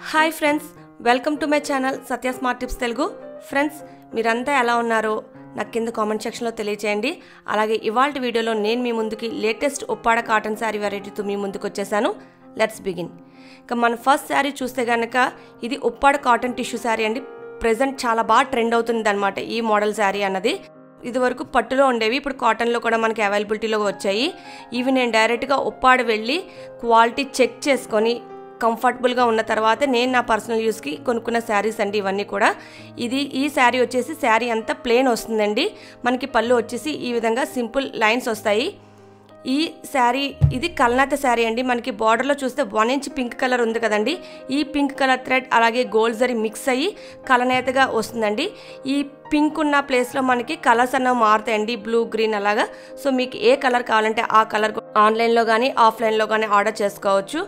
hi friends welcome to my channel Satya smart tips Telugu friends మీరంతా ఎలా ఉన్నారో నాకు కింద కామెంట్ సెక్షన్లో తెలియచేయండి అలాగే ఇవాళ వీడియోలో నేను మీ ముందుకి లేటెస్ట్ ఉప్పాడ కాటన్ శారీ వెరైటీతో మీ ముందుకు వచ్చేసాను లెట్స్ బిగిన్ ఇక మన ఫస్ట్ శారీ చూస్తే కనుక ఇది ఉప్పాడ కాటన్ టిష్యూ శారీ అండి ప్రజెంట్ చాలా బాగా ట్రెండ్ అవుతుంది అనమాట ఈ మోడల్ శారీ అన్నది ఇది వరకు పట్టులో ఉండేవి ఇప్పుడు కాటన్లో కూడా మనకి అవైలబిలిటీలో వచ్చాయి ఇవి నేను డైరెక్ట్గా ఉప్పాడ వెళ్ళి క్వాలిటీ చెక్ చేసుకొని కంఫర్టబుల్గా ఉన్న తర్వాత నేను నా పర్సనల్ యూస్కి కొనుక్కున్న శారీస్ అండి ఇవన్నీ కూడా ఇది ఈ శారీ వచ్చేసి శారీ అంతా ప్లెయిన్ వస్తుందండి మనకి పళ్ళు వచ్చేసి ఈ విధంగా సింపుల్ లైన్స్ వస్తాయి ఈ శారీ ఇది కల్నాత శారీ అండి మనకి బార్డర్లో చూస్తే వన్ ఇంచ్ పింక్ కలర్ ఉంది కదండి ఈ పింక్ కలర్ థ్రెడ్ అలాగే గోల్డ్ జరీ మిక్స్ అయ్యి కలనేతగా వస్తుందండి ఈ పింక్ ఉన్న ప్లేస్లో మనకి కలర్స్ అన్నవి మారుతాయండి బ్లూ గ్రీన్ అలాగా సో మీకు ఏ కలర్ కావాలంటే ఆ కలర్ ఆన్లైన్లో కానీ ఆఫ్లైన్లో కానీ ఆర్డర్ చేసుకోవచ్చు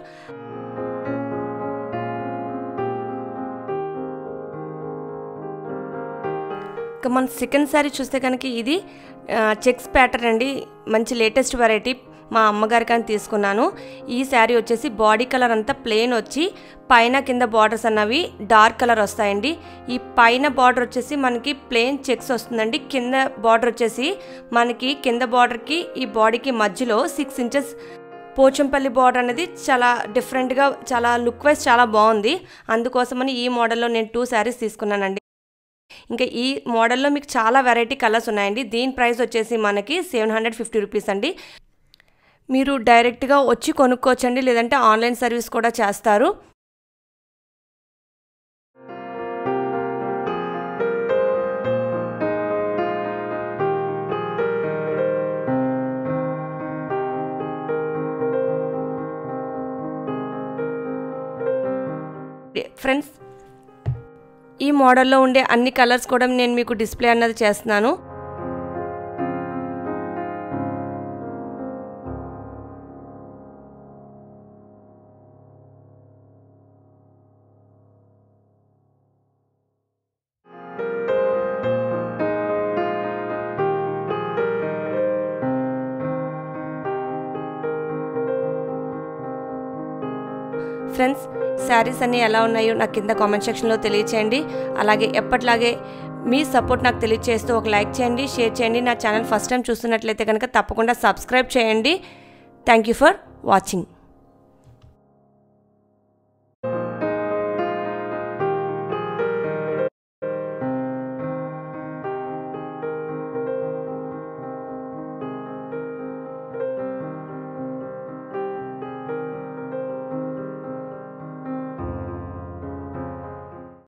ఇక మన సెకండ్ శారీ చూస్తే కనుక ఇది చెక్స్ ప్యాటర్న్ అండి మంచి లేటెస్ట్ వెరైటీ మా అమ్మగారికి అని తీసుకున్నాను ఈ శారీ వచ్చేసి బాడీ కలర్ అంతా ప్లెయిన్ వచ్చి పైన కింద బార్డర్స్ అన్నవి డార్క్ కలర్ వస్తాయండి ఈ పైన బార్డర్ వచ్చేసి మనకి ప్లెయిన్ చెక్స్ వస్తుందండి కింద బార్డర్ వచ్చేసి మనకి కింద బార్డర్కి ఈ బాడీకి మధ్యలో సిక్స్ ఇంచెస్ పోచంపల్లి బార్డర్ అనేది చాలా డిఫరెంట్గా చాలా లుక్ వైజ్ చాలా బాగుంది అందుకోసమని ఈ మోడల్లో నేను టూ శారీస్ తీసుకున్నానండి ఇంకా ఈ మోడల్లో మీకు చాలా వెరైటీ కలర్స్ ఉన్నాయండి దీని ప్రైస్ వచ్చేసి మనకి సెవెన్ హండ్రెడ్ ఫిఫ్టీ రూపీస్ అండి మీరు డైరెక్ట్గా వచ్చి కొనుక్కోవచ్చండి లేదంటే ఆన్లైన్ సర్వీస్ కూడా చేస్తారు ఫ్రెండ్స్ ఈ మోడల్లో ఉండే అన్ని కలర్స్ కూడా నేను మీకు డిస్ప్లే అన్నది చేస్తున్నాను ఫ్రెండ్స్ శారీస్ అన్నీ ఎలా ఉన్నాయో నాకు కింద కామెంట్ సెక్షన్లో తెలియచేయండి అలాగే ఎప్పట్లాగే మీ సపోర్ట్ నాకు తెలియచేస్తూ ఒక లైక్ చేయండి షేర్ చేయండి నా ఛానల్ ఫస్ట్ టైం చూస్తున్నట్లయితే కనుక తప్పకుండా సబ్స్క్రైబ్ చేయండి థ్యాంక్ యూ ఫర్ వాచింగ్